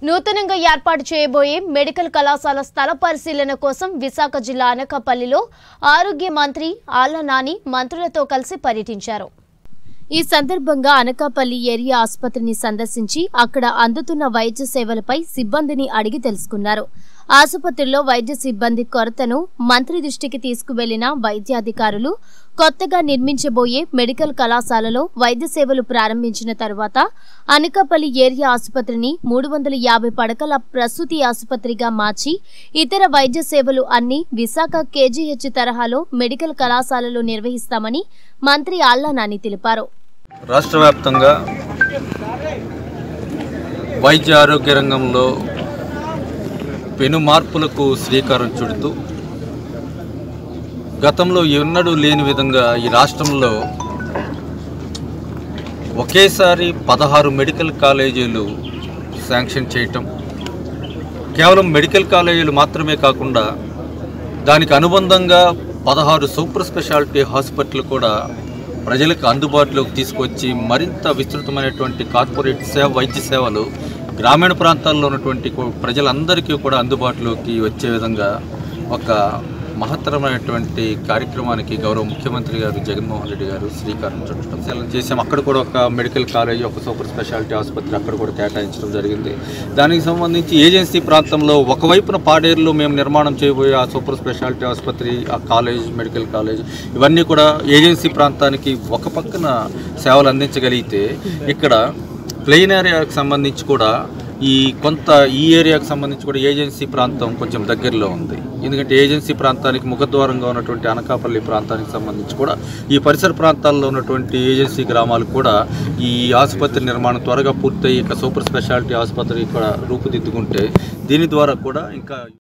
నూతనంగా ఏర్పాటు చేయబోయే మెడికల్ కళాశాల స్థల పరిశీలన కోసం విశాఖ జిల్లా అనకాపల్లిలో ఆరోగ్య మంత్రి ఆళ్ల నాని మంత్రులతో కలిసి పర్యటించారు ఈ సందర్భంగా అనకాపల్లి ఏరియా ఆసుపత్రిని సందర్శించి అక్కడ అందుతున్న వైద్య సేవలపై సిబ్బందిని అడిగి తెలుసుకున్నారు ఆసుపత్రిలో వైద్య సిబ్బంది కొరతను మంత్రి దృష్టికి తీసుకువెళ్లిన వైద్యాధికారులు కొత్తగా నిర్మించబోయే మెడికల్ కళాశాలలో వైద్య సేవలు ప్రారంభించిన తరువాత అనకాపల్లి ఏరియా ఆసుపత్రిని మూడు వందల యాభై పడకల ప్రసూతి ఆసుపత్రిగా మార్చి ఇతర వైద్య సేవలు అన్ని విశాఖ కేజీహెచ్ తరహాలో మెడికల్ కళాశాలలో నిర్వహిస్తామని మంత్రి ఆళ్ల నాని తెలిపారు రాష్ట్ర వ్యాప్తంగా వైద్య ఆరోగ్య రంగంలో పెను మార్పులకు శ్రీకారం చుడుతూ గతంలో ఎన్నడూ లేని విధంగా ఈ రాష్ట్రంలో ఒకేసారి పదహారు మెడికల్ కాలేజీలు శాంక్షన్ చేయటం కేవలం మెడికల్ కాలేజీలు మాత్రమే కాకుండా దానికి అనుబంధంగా పదహారు సూపర్ స్పెషాలిటీ హాస్పిటల్ కూడా ప్రజలకు అందుబాటులోకి తీసుకొచ్చి మరింత విస్తృతమైనటువంటి కార్పొరేట్ సేవ వైద్య సేవలు గ్రామీణ ప్రాంతాల్లో ఉన్నటువంటి కో- ప్రజలందరికీ కూడా అందుబాటులోకి వచ్చే విధంగా ఒక మహత్తరమైనటువంటి కార్యక్రమానికి గౌరవ ముఖ్యమంత్రి గారు జగన్మోహన్ రెడ్డి గారు శ్రీకారం చుట్టడం సెలవు చేసాం అక్కడ కూడా ఒక మెడికల్ కాలేజ్ ఒక సూపర్ స్పెషాలిటీ ఆసుపత్రి అక్కడ కూడా కేటాయించడం జరిగింది దానికి సంబంధించి ఏజెన్సీ ప్రాంతంలో ఒకవైపున పాడేరులో మేము నిర్మాణం చేయబోయే ఆ సూపర్ స్పెషాలిటీ ఆసుపత్రి ఆ కాలేజ్ మెడికల్ కాలేజ్ ఇవన్నీ కూడా ఏజెన్సీ ప్రాంతానికి ఒక పక్కన సేవలు అందించగలిగితే ఇక్కడ ప్లెయిన్ ఏరియాకి సంబంధించి కూడా ఈ కొంత ఈ ఏరియాకి సంబంధించి కూడా ఏజెన్సీ ప్రాంతం కొంచెం దగ్గరలో ఉంది ఎందుకంటే ఏజెన్సీ ప్రాంతానికి ముఖద్వారంగా ఉన్నటువంటి అనకాపల్లి ప్రాంతానికి సంబంధించి కూడా ఈ పరిసర ప్రాంతాల్లో ఉన్నటువంటి ఏజెన్సీ గ్రామాలు కూడా ఈ ఆసుపత్రి నిర్మాణం త్వరగా పూర్తయి ఇక సూపర్ స్పెషాలిటీ ఆసుపత్రి కూడా రూపుదిద్దుకుంటే దీని ద్వారా కూడా ఇంకా